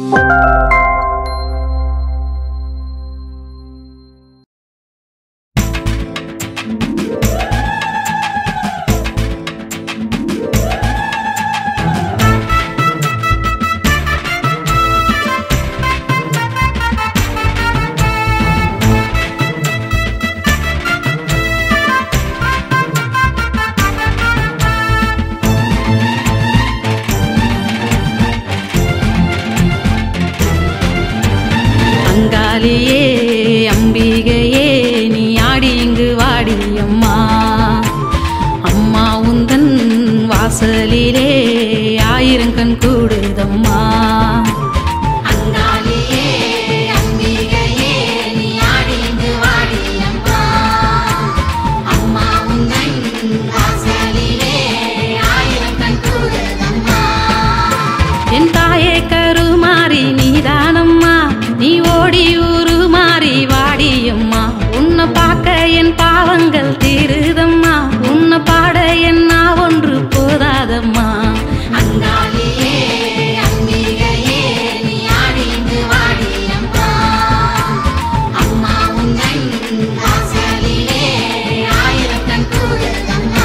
அங்காளியே அம்பிகையே நீ ஆடி இங்கு வாடி அம்மா அம்மா உந்தன் வாசலிலே ஆயிரங்கண் கூடுதம்மா அங்காளியே அம்பிகையே நீ ஆடி இங்கு வாடி அம்மா அம்மா உந்தன் வாசலிலே ஆயிரம் கண் கூடுதம்மா என் தாயே கருமாறி நீதானம்மா நீ ஓடி ஊரு மாறி வாடியம்மா உன்னை பார்க்க என் பாவங்கள் தீருதம்மா உன்னை பாட என் நான் ஒன்று போதாதம்மா அங்காளியே அம்பிகையே நீ ஆடி இங்கு வாடி அம்மா அம்மா உந்தன் வாசலிலே ஆயிரம் கண் கூடுதம்மா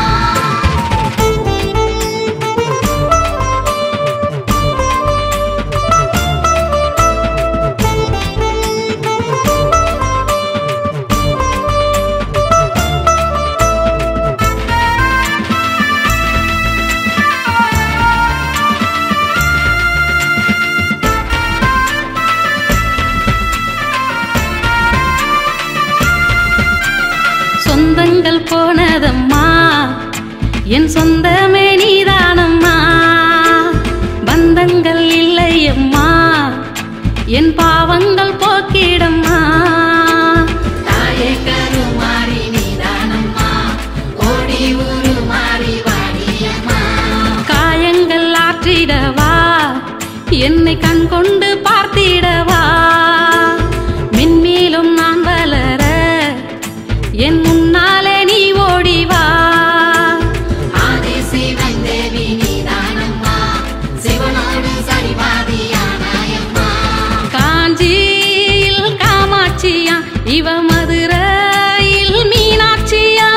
சொந்தங்கள் போனதம்மா என் சொந்தமே நீதானம்மா பந்தங்கள் இல்லையம்மா என் பாவங்கள் போக்கிடம்மா தாயே கருமாறி நீதானம்மா ஓடி ஊரு மாறி வாடியம்மா காயங்கள் ஆற்றிடவா என்னை கண் கொண்டு பார்த்திடவா மென்மேலும் நான் வளர என் முன்னாலே நீ ஓடிவா ஆதி சிவன் தேவி நீதானம்மா சிவனோடு சரிபாதியானாயம்மா காஞ்சியில் காமாட்சியா இவ மதுரையில் மீனாட்சியா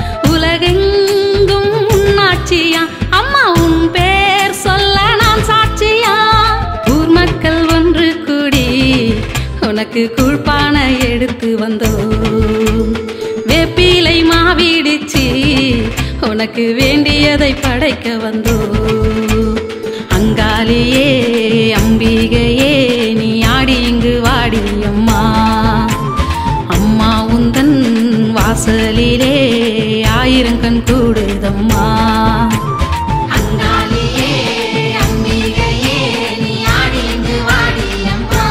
உலகெங்கும் உன்னாட்சியா அம்மா உன் பேர் சொல்ல நான் சாட்சியா ஊர் மக்கள் ஒன்று கூடி உனக்கு கூழ்ப்பான எடுத்து வந்தோம் வேப்பிலை மாவிடிச்சு உனக்கு வேண்டியதை படைக்க வந்தோம் அங்காளியே அம்பிகையே நீ ஆடி இங்கு வாடி அம்மா அம்மா உந்தன் வாசலிலே ஆயிரங்கண் கூடுதம்மா அங்காளியே அம்பிகையே நீ ஆடி இங்கு வாடி அம்மா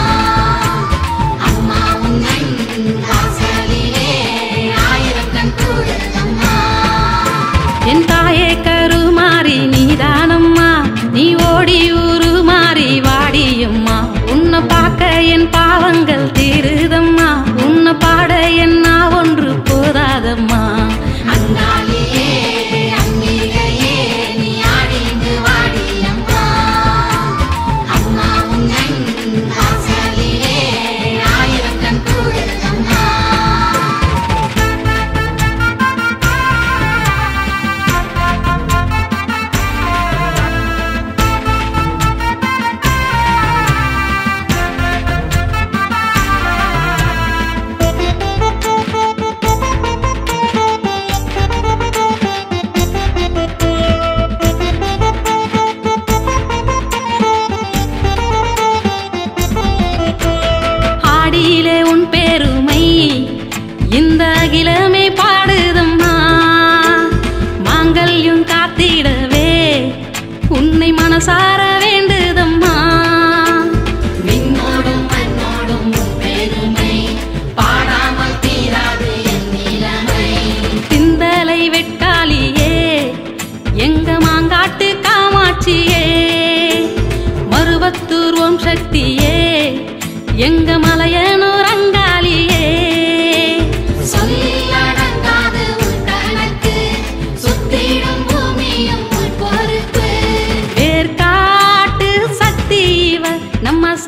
அம்மா உந்தன் வாசலிலே ஆயிரம் கண் கூடுதம்மா என் தாயே கருமாறி நீதானம்மா நீ ஓடி ஊரு மாறி வாடியம்மா உன்னை பார்க்க என் பாவங்கள் தீருதம்மா உன்னை பாட என் நான் ஒன்று போதாதம்மா அங்காளியே அம்பிகையே நீ ஆடி இங்கு வாடி அம்மா அம்மா உந்தன் வாசலிலே ஆயிரம் கண் கூடுதம்மா ஆடியிலே உன் பெருமை இந்த அகிலமே பாடுதம்மா மாங்கல்யம் காத்திடவே உன்னை மனசார வேண்டுதம்மா விண்ணோடும் மண்ணோடும் உன் பெருமை பாடாமல் தீராது என் நிலைமை திந்தலை வெட்டாளியே எங்க மாங்காட்டு காமாட்சியே மருவத்தூர் ஓம் சக்தியே எங்க மலையனூர் அங்காளியே சொல்லில் அடங்காது உன் கணக்கு சுத்திடும் பூமியும் உன் பொறுப்பு வேர்காட்டு சக்தி இவ நம்ம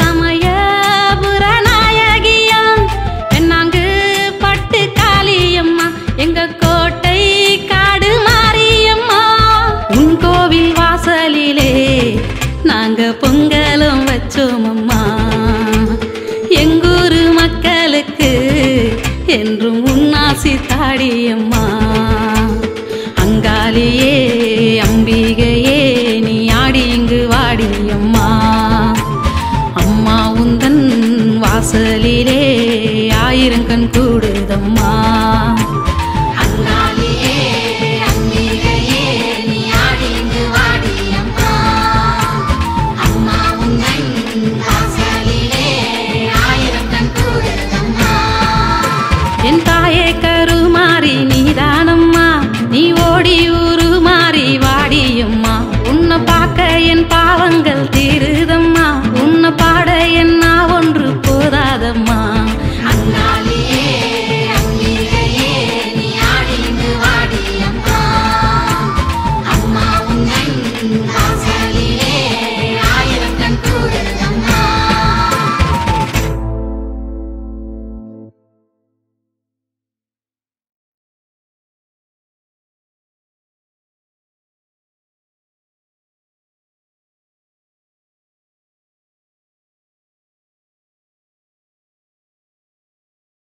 வாடியம்மா அங்காளியே அம்பிகையே நீ ஆடி இங்கு வாடியம்மா அம்மா உந்தன் வாசலிலே ஆயிரங்கண் கூடுதம்மா அங்காளியே அம்பிகையே நீ ஆடிங்கு வாடியம்மா அம்மா உந்தன்